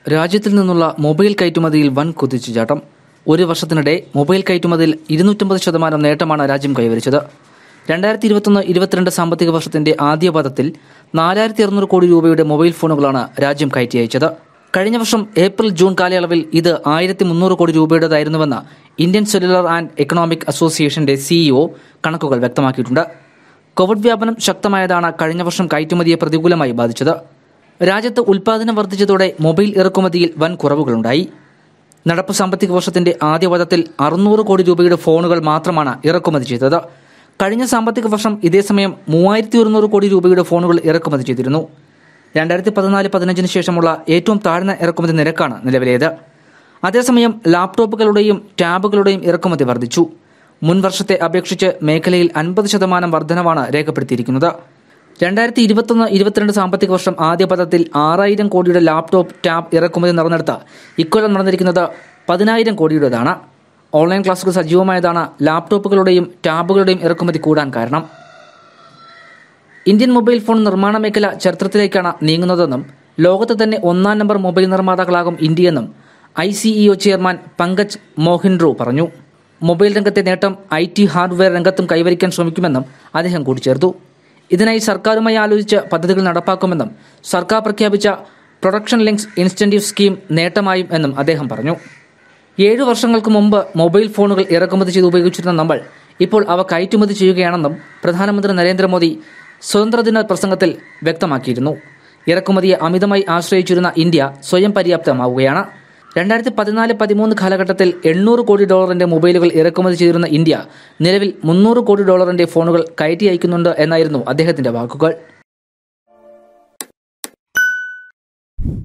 രാജ്യത്തിൽ നിന്നുള്ള മൊബൈൽ കയറ്റുമതിയിൽ വൻ കുതിച്ചുചാട്ടം ഒരു വർഷത്തിനിടെ മൊബൈൽ കയറ്റുമതിയിൽ ഇരുന്നൂറ്റമ്പത് ശതമാനം നേട്ടമാണ് രാജ്യം കൈവരിച്ചത് രണ്ടായിരത്തി ഇരുപത്തൊന്ന് ഇരുപത്തിരണ്ട് സാമ്പത്തിക വർഷത്തിന്റെ ആദ്യ പാദത്തിൽ നാലായിരത്തി അറുന്നൂറ് കോടി രൂപയുടെ മൊബൈൽ ഫോണുകളാണ് രാജ്യം കയറ്റി അയച്ചത് കഴിഞ്ഞ വർഷം ഏപ്രിൽ ജൂൺ കാലയളവിൽ ഇത് ആയിരത്തി മുന്നൂറ് കോടി രൂപയുടേതായിരുന്നുവെന്ന് ഇന്ത്യൻ സെല്ലുലാർ ആൻഡ് എക്കണോമിക് അസോസിയേഷന്റെ സിഇഒ കണക്കുകൾ വ്യക്തമാക്കിയിട്ടുണ്ട് കോവിഡ് വ്യാപനം ശക്തമായതാണ് കഴിഞ്ഞ വർഷം കയറ്റുമതിയെ പ്രതികൂലമായി ബാധിച്ചത് രാജ്യത്ത് ഉൽപാദനം വർദ്ധിച്ചതോടെ മൊബൈൽ ഇറക്കുമതിയിൽ വൻ കുറവുകളുണ്ടായി നടപ്പ് സാമ്പത്തിക വർഷത്തിന്റെ ആദ്യപാദത്തിൽ അറുന്നൂറ് കോടി രൂപയുടെ ഫോണുകൾ മാത്രമാണ് ഇറക്കുമതി ചെയ്തത് കഴിഞ്ഞ സാമ്പത്തിക വർഷം ഇതേസമയം മൂവായിരത്തി ഒരുന്നൂറ് കോടി രൂപയുടെ ഫോണുകൾ ഇറക്കുമതി ചെയ്തിരുന്നു രണ്ടായിരത്തി പതിനാല് പതിനഞ്ചിന് ശേഷമുള്ള ഏറ്റവും താഴ്ന്ന ഇറക്കുമതി നിരക്കാണ് നിലവിലേത് അതേസമയം ലാപ്ടോപ്പുകളുടെയും ടാബുകളുടെയും ഇറക്കുമതി വർദ്ധിച്ചു മുൻ വർഷത്തെ അപേക്ഷിച്ച് മേഖലയിൽ അൻപത് ശതമാനം വർധനവാണ് രേഖപ്പെടുത്തിയിരിക്കുന്നത് രണ്ടായിരത്തി ഇരുപത്തൊന്ന് ഇരുപത്തിരണ്ട് സാമ്പത്തിക വർഷം ആദ്യ പദത്തിൽ ആറായിരം കോടിയുടെ ലാപ്ടോപ്പ് ടാബ് ഇറക്കുമതി നടന്നെടുത്ത ഇക്കൊല്ലം നടന്നിരിക്കുന്നത് പതിനായിരം കോടിയുടേതാണ് ഓൺലൈൻ ക്ലാസുകൾ സജീവമായതാണ് ലാപ്ടോപ്പുകളുടെയും ടാബുകളുടെയും ഇറക്കുമതി കൂടാൻ കാരണം ഇന്ത്യൻ മൊബൈൽ ഫോൺ നിർമ്മാണ മേഖല ചരിത്രത്തിലേക്കാണ് നീങ്ങുന്നതെന്നും ലോകത്ത് തന്നെ ഒന്നാം നമ്പർ മൊബൈൽ നിർമ്മാതാക്കളാകും ഇന്ത്യയെന്നും I CEO chairman Pankaj Mohindroo പറഞ്ഞു മൊബൈൽ രംഗത്തെ നേട്ടം ഐ ടി ഹാർഡ്വെയർ രംഗത്തും കൈവരിക്കാൻ ശ്രമിക്കുമെന്നും അദ്ദേഹം കൂട്ടിച്ചേർത്തു ഇതിനായി സർക്കാരുമായി ആലോചിച്ച് പദ്ധതികൾ നടപ്പാക്കുമെന്നും സർക്കാർ പ്രഖ്യാപിച്ച പ്രൊഡക്ഷൻ ലിങ്ക്സ് ഇൻസ്റ്റൻറ്റീവ് സ്കീം നേട്ടമായും എന്നും അദ്ദേഹം പറഞ്ഞു ഏഴു വർഷങ്ങൾക്ക് മുമ്പ് മൊബൈൽ ഫോണുകൾ ഇറക്കുമതി ചെയ്ത് ഉപയോഗിച്ചിരുന്ന നമ്മൾ ഇപ്പോൾ അവ കയറ്റുമതി ചെയ്യുകയാണെന്നും പ്രധാനമന്ത്രി നരേന്ദ്രമോദി സ്വതന്ത്രദിന പ്രസംഗത്തിൽ വ്യക്തമാക്കിയിരുന്നു ഇറക്കുമതിയെ അമിതമായി ആശ്രയിച്ചിരുന്ന ഇന്ത്യ സ്വയം പര്യാപ്തമാവുകയാണ് രണ്ടായിരത്തി പതിനാല് പതിമൂന്ന് കാലഘട്ടത്തിൽ എണ്ണൂറ് കോടി ഡോളറിന്റെ മൊബൈലുകൾ ഇറക്കുമതി ചെയ്തിരുന്ന ഇന്ത്യ നിലവിൽ മുന്നൂറ് കോടി ഡോളറിന്റെ ഫോണുകൾ കയറ്റി അയക്കുന്നുണ്ട് എന്നായിരുന്നു അദ്ദേഹത്തിന്റെ വാക്കുകൾ